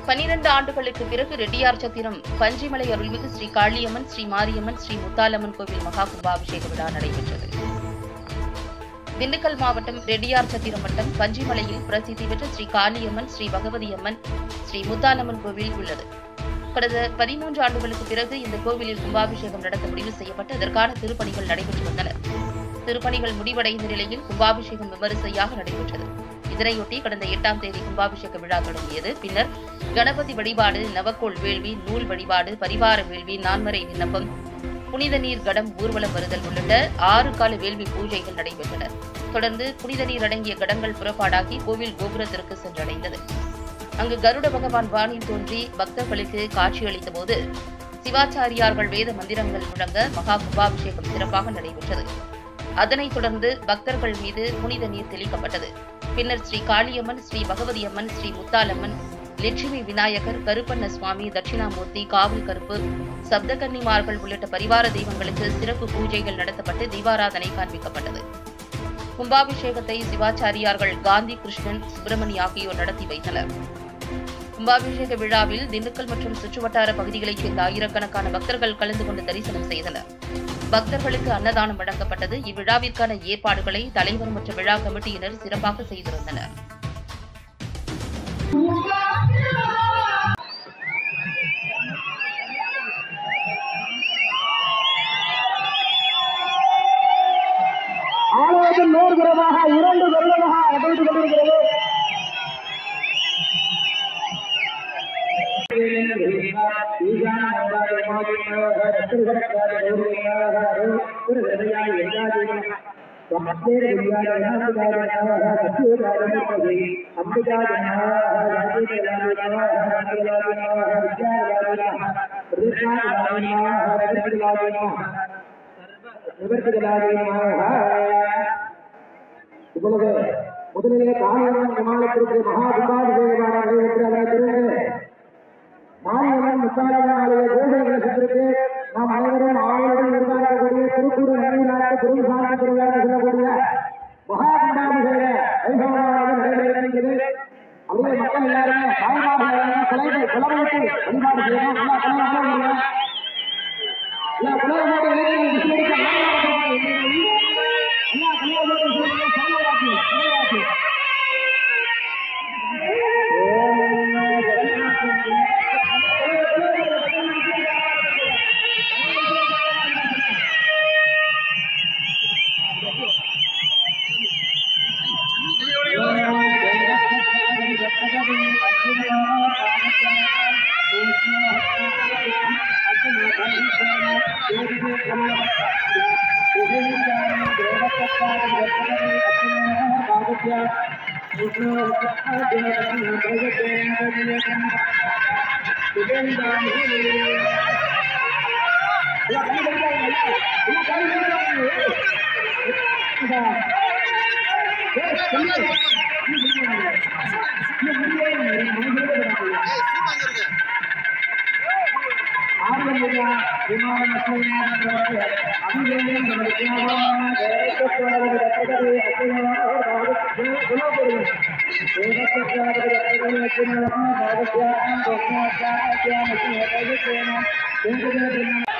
பனிரெண்டு ஆண்டுகளுக்கு பிறகு ரெட்டியார் சத்திரம் பஞ்சிமலை அருள்மிகு ஸ்ரீ காளியம்மன் ஸ்ரீ மாரியம்மன் ஸ்ரீ முத்தாலம்மன் கோவில் மகா கும்பாபிஷேக விழா நடைபெற்றது திண்டுக்கல் மாவட்டம் ரெட்டியார் சத்திரம் வட்டம் பஞ்சிமலையில் பிரசித்தி பெற்ற ஸ்ரீ காளியம்மன் ஸ்ரீ பகவதி அம்மன் ஸ்ரீ முத்தாலம்மன் கோவில் உள்ளது கடந்த பதிமூன்று ஆண்டுகளுக்கு பிறகு இந்த கோவிலில் கும்பாபிஷேகம் நடத்த முடிவு செய்யப்பட்டு அதற்கான திருப்பணிகள் நடைபெற்று வந்தன திருப்பணிகள் முடிவடைந்த நிலையில் கும்பாபிஷேகம் விமரிசையாக நடைபெற்றது இதனையொட்டி கடந்த எட்டாம் தேதி கும்பாபிஷேக விழா தொடங்கியது பின்னர் கணபதி வழிபாடு நவக்கோள் வேள்வி நூல் வழிபாடு பரிவார வேள்வி நான்மறை விண்ணப்பம் புனித நீர் கடம் ஊர்வலம் வருதல் உள்ளிட்ட ஆறு கால வேள்வி பூஜைகள் நடைபெற்றன தொடர்ந்து புனித நீர் அடங்கிய கடங்கள் புறப்பாடாகி கோவில் கோபுரத்திற்கு சென்றடைந்தது அங்கு கருட பகவான் வானில் தோன்றி பக்தர்களுக்கு காட்சியளித்த போது சிவாச்சாரியார்கள் வேத மந்திரங்கள் முழங்க மகா கும்பாபிஷேகம் சிறப்பாக நடைபெற்றது அதனைத் தொடர்ந்து பக்தர்கள் மீது புனித நீர் தெளிக்கப்பட்டது பின்னர் ஸ்ரீ காளியம்மன் ஸ்ரீ பகவதி அம்மன் ஸ்ரீ முத்தாலம்மன் லட்சுமி விநாயகர் கருப்பண்ண சுவாமி தட்சிணாமூர்த்தி காவல் கருப்பு சப்தகன்னிமார்கள் உள்ளிட்ட பரிவார தெய்வங்களுக்கு சிறப்பு பூஜைகள் நடத்தப்பட்டு தீபாராதனை காண்பிக்கப்பட்டது கும்பாபிஷேகத்தை சிவாச்சாரியார்கள் காந்தி கிருஷ்ணன் சுப்பிரமணி ஆகியோர் நடத்தி வைத்தனர் கும்பாபிஷேக விழாவில் திண்டுக்கல் மற்றும் சுற்றுவட்டார பகுதிகளைச் சேர்ந்த ஆயிரக்கணக்கான பக்தர்கள் கலந்து கொண்டு தரிசனம் செய்தனர் பக்தர்களுக்கு அன்னதானம் வழங்கப்பட்டது இவ்விழாவிற்கான ஏற்பாடுகளை தலைவர் மற்றும் விழா கமிட்டியினர் சிறப்பாக செய்திருந்தனர் ஆலயத்தில் நேர்புறமாக இரண்டு வெள்ளமாக அடைந்து கொண்டிருக்கிறது இப்பொழுது முதலிலே காளியம்மன் விமானத்திற்கு மகா கும்பாபிஷேகமான நடைபெற்று அதனைத் தொடர்ந்து மாரியம்மன் முத்தாரம்மன் ஆலய கோபுர கலசத்திற்கு நாம் அனைவரும் ஆளுடன் எதிர்பார்க்கக்கூடிய திருப்பூர் நடுவிலாக குருசாமி திருவிழா சொல்லக்கூடிய மகா கும்பாபிஷேக வைபவமானது நடைபெறுகிறது அப்படியே மக்கள் எல்லாருமே தாய்மார்கள் குலைகள் குலவைத்து வழிபாடு செய்யணும் எல்லா குலங்களும் எல்லா குலவோடு இளைஞர்கள் விசுவடிக்க எல்லா குலவோடு விசுவடிக்க சாமியாக்கி சாமியாக்கி Thank you.